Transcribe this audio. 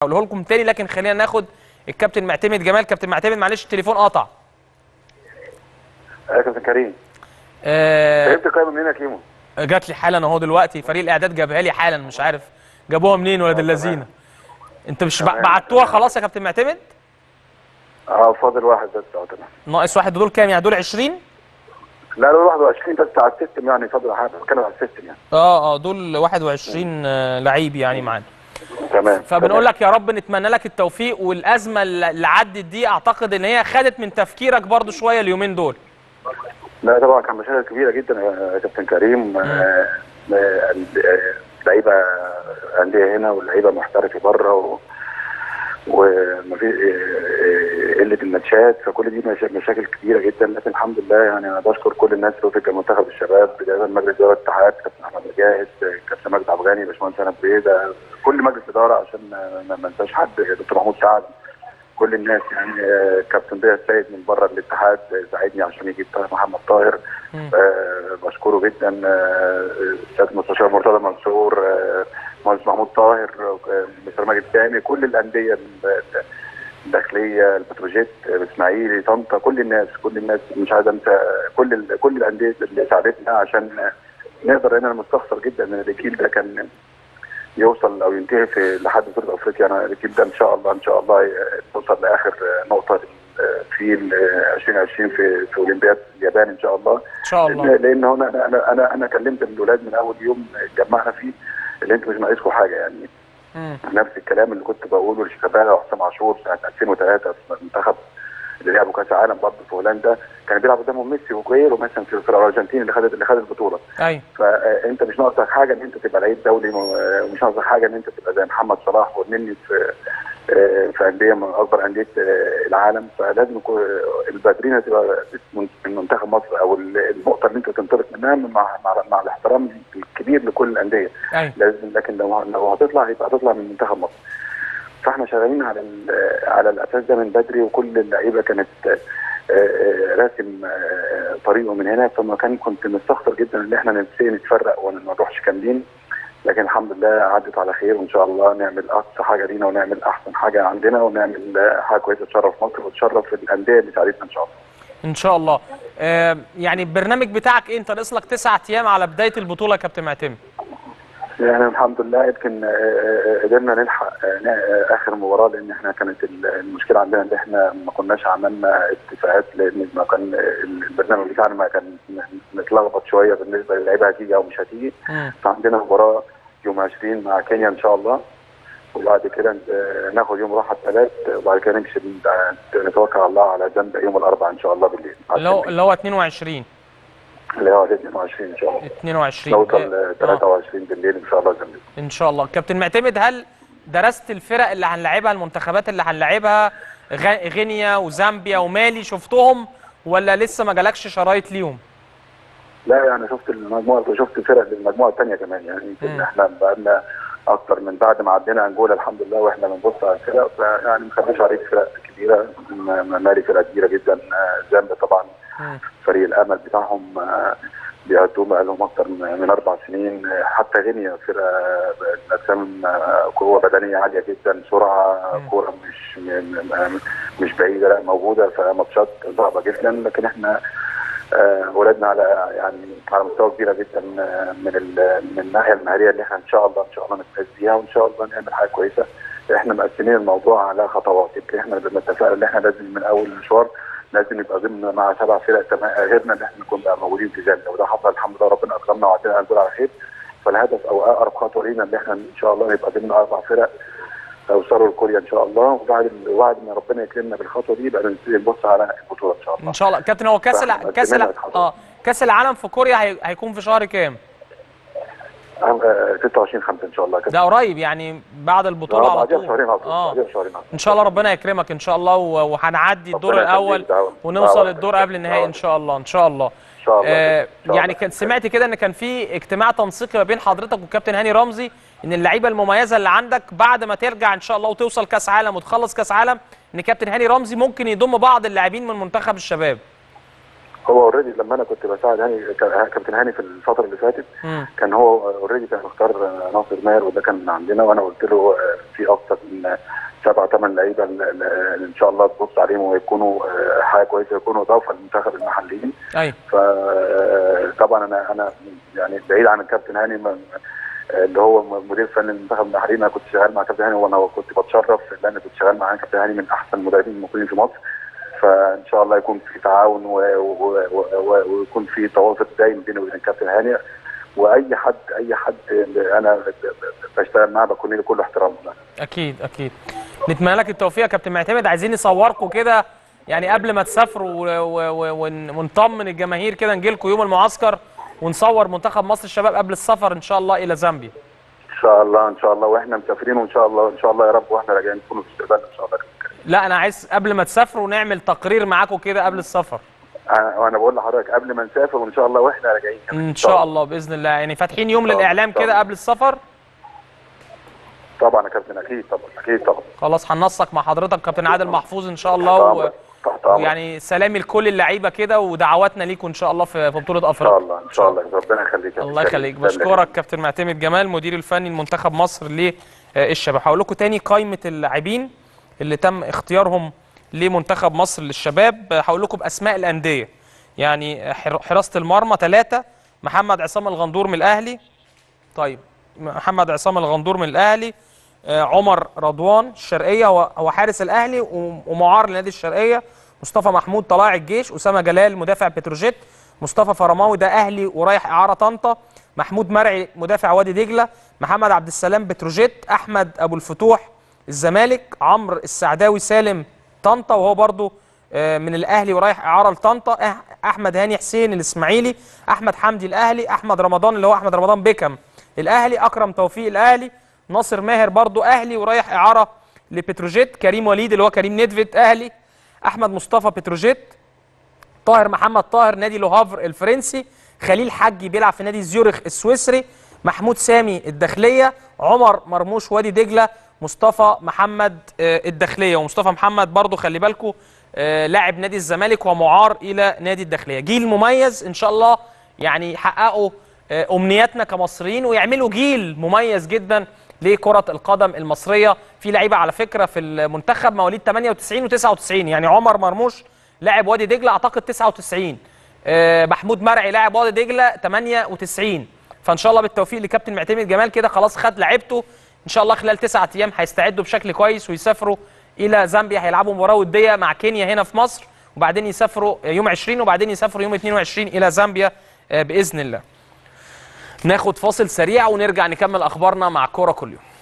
هقوله لكم تاني لكن خلينا ناخد الكابتن معتمد جمال كابتن معتمد معلش التليفون قطع يا كابتن كريم آه جبت قائمه منين يا كيمو؟ جات لي حالا اهو دلوقتي فريق الاعداد جابها لي حالا مش عارف جابوها منين ولاد اللذينه انت مش تمام. بعتوها خلاص يا كابتن معتمد اه فاضل واحد بس اه تمام ناقص واحد دول كام يعني دول 20 لا لا 21 بس على السيستم يعني فاضل حاجه بتكلم على السيستم يعني اه اه دول 21 آه، لعيب يعني معانا تمام فبنقول لك يا رب نتمنى لك التوفيق والازمه اللي اللي عدت دي اعتقد ان هي خدت من تفكيرك برضو شويه اليومين دول لا طبعا كان مشاكل كبيره جدا يا كابتن كريم آه، آه، آه، لعيبه انديه هنا واللعيبه محترفه بره و وما في آه، آه، قله الماتشات فكل دي مشا- مشاكل كبيره جدا لكن الحمد لله يعني انا بشكر كل الناس اللي في منتخب الشباب بدايه مجلس اداره الاتحاد كابتن احمد مجاهد آه، كابتن مجدي عبد الغني باشمهندس انا بريده كل مجلس اداره عشان ما- ما ما انساش حد دكتور محمود سعد كل الناس يعني آه، كابتن ضياء السيد من بره الاتحاد آه، ساعدني عشان يجيب طاهر محمد طاهر مم. آه، بشكره جدا آه، السيد المستشار مرتضى منصور آه، مهندس محمود طاهر آه، مستر ماجد سامي كل الانديه ال- الداخليه البتروجيت آه، الاسماعيلي طنطا كل الناس كل الناس مش عايز انسى كل ال- كل الانديه اللي ساعدتنا عشان نقدر انا مستخسر جدا ان الجيل ده كان يوصل او ينتهي في لحد بطوله افريقيا انا الجيل ده ان شاء الله ان شاء الله توصل لاخر نقطه في ال 2020 في في اولمبياد اليابان ان شاء الله ان شاء الله لان هنا انا انا انا, أنا كلمت الاولاد من اول يوم اتجمعنا فيه اللي انتوا مش ناقصكم حاجه يعني مم. نفس الكلام اللي كنت بقوله لشيكابالا وحسام عاشور سنه 2003 في المنتخب اللي لعبوا كاس عالم برضه في هولندا كان بيلعب قدامهم ميسي وجويرو مثلا في في الارجنتين اللي خدت اللي خدت البطوله ايوه فانت مش ناقصك حاجه ان انت تبقى لعيب دولي ومش ناقصك حاجه ان انت تبقى زي محمد صلاح والنني في في انديه من اكبر انديه العالم فلازم يكون البادرين تبقى من منتخب مصر او النقطه اللي انت تنطلق منها مع مع, مع الاحترام الكبير لكل الانديه ايوه لازم لكن لو لو هتطلع يبقى هتطلع من منتخب مصر فاحنا شغالين على ال- على الاساس ده من بدري وكل اللعيبه كانت آه، آه، راسم آه، طريقه من هنا فما كان كنت مستخسر جدا ان احنا نبتدي نتفرق وما نروحش كاملين لكن الحمد لله عدت على خير وان شاء الله نعمل اقصى حاجه لينا ونعمل احسن حاجه عندنا ونعمل آه، حاجه كويسه تشرف مصر وتشرف الانديه اللي ساعدتنا ان شاء الله. ان شاء الله آه يعني البرنامج بتاعك ايه انت ناقص لك تسعة ايام على بدايه البطوله يا كابتن معتمد يعني الحمد لله يمكن آه، آه، قدرنا نلحق آه، نا- آه، اخر مباراه لان احنا كانت ال- المشكله عندنا ان احنا ما كناش عملنا اتفاقات لان ما كان آه، البرنامج بتاعنا ما كان متلخبط شويه بالنسبه للعيبه هتيجي او مش هتيجي مم. فعندنا مباراه يوم 20 مع كينيا ان شاء الله وبعد كده آه، ناخد يوم راحه الثلاث وبعد كده نمشي نتوكل على الله على جنب يوم الاربعاء ان شاء الله بالليل اللي هو اللي هو 22 اللي هو 22 ان شاء الله 22 نوصل آه. آه، 23 بالليل ان شاء الله جنب ان شاء الله كابتن معتمد هل درست الفرق اللي هنلعبها المنتخبات اللي هنلعبها غ- غينيا وزامبيا ومالي شفتهم ولا لسه ما جالكش شرايط ليهم لا يعني شفت المجموعه شفت فرق للمجموعه الثانيه كمان يعني مم. يمكن احنا بقالنا اكتر من بعد ما عدينا انجولا الحمد لله واحنا بنبص على الفرق فيعني ما خدناش عليك فرق كبيره م- مالي فرقه كبيره جدا آه، زامبيا طبعا مم. فريق الامل بتاعهم آه، بيقدموا بقى لهم اكتر من من اربع سنين آه، حتى غينيا فرقه الاجسام آه، قوه بدنيه عاليه جدا سرعه مم. كوره مش م- م- مش بعيده لا موجوده فماتشات صعبه جدا لكن احنا آه، ولادنا على يعني على مستوى كبيره جدا آه، من ال- من الناحيه المهاريه اللي احنا ان شاء الله ان شاء الله نفوز بيها وان شاء الله نعمل حاجه كويسه احنا مقسمين الموضوع على خطوات يمكن احنا لما اتفقنا ان احنا لازم من اول المشوار لازم يبقى ضمن مع سبع فرق تما- غيرنا ان احنا نكون بقى موجودين في زامبيا وده حصل الحمد لله ربنا اكرمنا وعدينا نقول على خير فالهدف او اقرب خطوه لينا ان احنا ان شاء الله نبقى ضمن اربع فرق يوصلوا لكوريا ان شاء الله وبعد وبعد ما ربنا يكرمنا بالخطوه دي يبقى نبتدي نبص على البطوله ان شاء الله ان شاء الله كابتن هو كاس الع... فاحنا كاس الع... قدمنا اه كاس العالم في كوريا هي... هيكون في شهر كام آه، 26 5 ان شاء الله كده ده قريب يعني بعد البطوله على بعدها طول بشهرين على طول اه بعدها بشهرين على طول. ان شاء الله ربنا يكرمك ان شاء الله و- وهنعدي الدور ربنا الاول يخليك، دعوة. ونوصل دعوة. الدور قبل النهائي ان دعوة. شاء الله ان شاء الله ان شاء الله آه إن شاء يعني الله. كان سمعت كده ان كان في اجتماع تنسيقي ما بين حضرتك والكابتن هاني رمزي ان اللعيبه المميزه اللي عندك بعد ما ترجع ان شاء الله وتوصل كاس عالم وتخلص كاس عالم ان كابتن هاني رمزي ممكن يضم بعض اللاعبين من منتخب الشباب هو اوريدي لما انا كنت بساعد هاني ك- كابتن هاني في الفتره اللي فاتت مم. كان هو اوريدي كان مختار آه، ناصر ماهر وده كان عندنا وانا قلت له آه، في اكتر من سبع ثمان لعيبه اللي اللي ان شاء الله تبص عليهم ويكونوا آه، حاجه كويسه يكونوا اضافه للمنتخب المحليين ايوه فطبعا انا انا يعني بعيد عن الكابتن هاني ما- اللي هو مدير فني المنتخب المحلي انا كنت شغال مع كابتن هاني وانا كنت بتشرف لان كنت شغال مع كابتن هاني من احسن المدربين الموجودين في مصر فان شاء الله يكون في تعاون و- و- و- و- ويكون في تواصل دايم بيني وبين الكابتن هاني واي حد اي حد انا بشتغل معاه بكون له كل احترام له. اكيد اكيد نتمنى لك التوفيق يا كابتن معتمد عايزين نصوركم كده يعني قبل ما تسافروا و- و- و- ون- ونطمن الجماهير كده نجي لكم يوم المعسكر ونصور منتخب مصر الشباب قبل السفر ان شاء الله الى زامبيا ان شاء الله ان شاء الله واحنا مسافرين وان شاء الله ان شاء الله يا رب واحنا راجعين نكونوا في استقبالنا ان شاء الله لا انا عايز قبل ما تسافروا نعمل تقرير معاكم كده قبل السفر أنا- وانا بقول لحضرتك قبل ما نسافر وان شاء الله واحنا راجعين كمان. ان شاء الله باذن الله يعني فاتحين يوم إن شاء الله، للاعلام إن شاء كده الله. قبل السفر طبعا يا كابتن اكيد طبعا اكيد طبعا خلاص هننسق مع حضرتك كابتن عادل محفوظ ان شاء الله و... تحت امرك يعني سلامي لكل اللعيبه كده ودعواتنا ليكم ان شاء الله في في بطوله ان شاء افريقيا الله ان شاء الله ربنا يخليك يا الله كابتن. يخليك تسلم. بشكرك كابتن معتمد جمال مدير الفني لمنتخب مصر للشباب هقول لكم تاني قائمه اللاعبين اللي تم اختيارهم لمنتخب مصر للشباب هقول لكم باسماء الانديه يعني حر- حراسه المرمى ثلاثه محمد عصام الغندور من الاهلي طيب محمد عصام الغندور من الاهلي آه، عمر رضوان الشرقيه هو هو حارس الاهلي و- ومعار لنادي الشرقيه مصطفى محمود طلائع الجيش اسامه جلال مدافع بتروجيت مصطفى فرماوي ده اهلي ورايح اعاره طنطا محمود مرعي مدافع وادي دجله محمد عبد السلام بتروجيت احمد ابو الفتوح الزمالك عمرو السعداوي سالم طنطا وهو برضو آه، من الاهلي ورايح اعاره لطنطا أح- احمد هاني حسين الاسماعيلي احمد حمدي الاهلي احمد رمضان اللي هو احمد رمضان بيكم الاهلي اكرم توفيق الاهلي ناصر ماهر برضو اهلي ورايح اعاره لبتروجيت كريم وليد اللي هو كريم ندفت اهلي احمد مصطفى بتروجيت طاهر محمد طاهر نادي لوهافر الفرنسي خليل حجي بيلعب في نادي زيورخ السويسري محمود سامي الداخليه عمر مرموش وادي دجله مصطفى محمد آه، الداخليه ومصطفى محمد برضو خلي بالكم لاعب نادي الزمالك ومعار الى نادي الداخليه جيل مميز ان شاء الله يعني يحققوا آه، امنياتنا كمصريين ويعملوا جيل مميز جدا لكره القدم المصريه في لعيبه على فكره في المنتخب مواليد 98 و99 يعني عمر مرموش لاعب وادي دجله اعتقد 99 آه، محمود مرعي لاعب وادي دجله 98 فان شاء الله بالتوفيق لكابتن معتمد جمال كده خلاص خد لعيبته ان شاء الله خلال تسعة ايام هيستعدوا بشكل كويس ويسافروا الى زامبيا هيلعبوا مباراه وديه مع كينيا هنا في مصر وبعدين يسافروا يوم 20 وبعدين يسافروا يوم 22 الى زامبيا آه، باذن الله ناخد فاصل سريع ونرجع نكمل اخبارنا مع كوره كل يوم